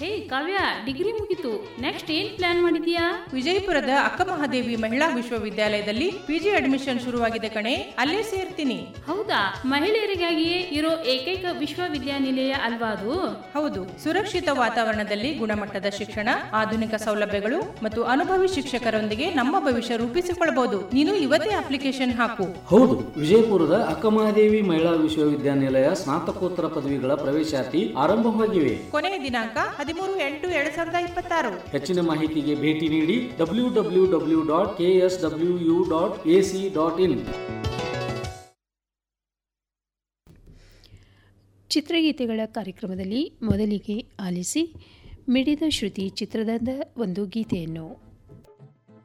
ಹೇ Kavya degree ಮುಗೀತು next ಏನ್ plan ಮಾಡಿದ್ಯಾ ವಿಜಯಪುರದ ಅಕ್ಕಮಹಾದೇವಿ ಮಹಿಳಾ ವಿಶ್ವವಿದ್ಯಾಲಯದಲ್ಲಿ ಪಿಜಿ ಅಡ್ಮಿಷನ್ ಶುರುವಾಗಿದೆ ಕಣೆ ಅಲ್ಲೇ ಸೇರ್ತೀನಿ ಹೌದಾ ಮಹಿಳೆಯರಿಗಾಗಿಯೇ ಇರೋ ಏಕೈಕ ವಿಶ್ವವಿದ್ಯಾನಿಲಯ ಅಲ್ವಾ ಅದು ಹೌದು ಸುರಕ್ಷಿತ ವಾತಾವರಣದಲ್ಲಿ ಗುಣಮಟ್ಟದ ಶಿಕ್ಷಣ ಆಧುನಿಕ ಸೌಲಭ್ಯಗಳು ಮತ್ತು ಅನುಭವಿ ಶಿಕ್ಷಕರೊಂದಿಗೆ ನಮ್ಮ ಭವಿಷ್ಯ ರೂಪಿಸಿಕೊಳ್ಳಬಹುದು ನೀನು ಇವತ್ತೇ ಅಪ್ಲಿಕೇಶನ್ ಹಾಕು ಹೌದು ವಿಜಯಪುರದ ಅಕ್ಕಮಹಾದೇವಿ ಮಹಿಳಾ ವಿಶ್ವವಿದ್ಯಾನಿಲಯ ಸ್ನಾತಕೋತ್ತರ ಪದವಿಗಳ ಪ್ರವೇಶಾತಿ ಆರಂಭವಾಗಿವೆ ಕೊನೆಯ ದಿನಾಂಕ ಹದಿಮೂರು ಎಂಟು ಎರಡ್ ಸಾವಿರದ ಇಪ್ಪತ್ತಾರು ಹೆಚ್ಚಿನ ಮಾಹಿತಿಗೆ ಭೇಟಿ ನೀಡಿ W W W dot K S W U dot A C dot in ಚಿತ್ರಗೀತೆಗಳ ಕಾರ್ಯಕ್ರಮದಲ್ಲಿ ಮೊದಲಿಗೆ ಆಲಿಸಿ ಮಿಡಿದ ಶ್ರುತಿ ಚಿತ್ರದಿಂದ ಒಂದು ಗೀತೆಯನ್ನು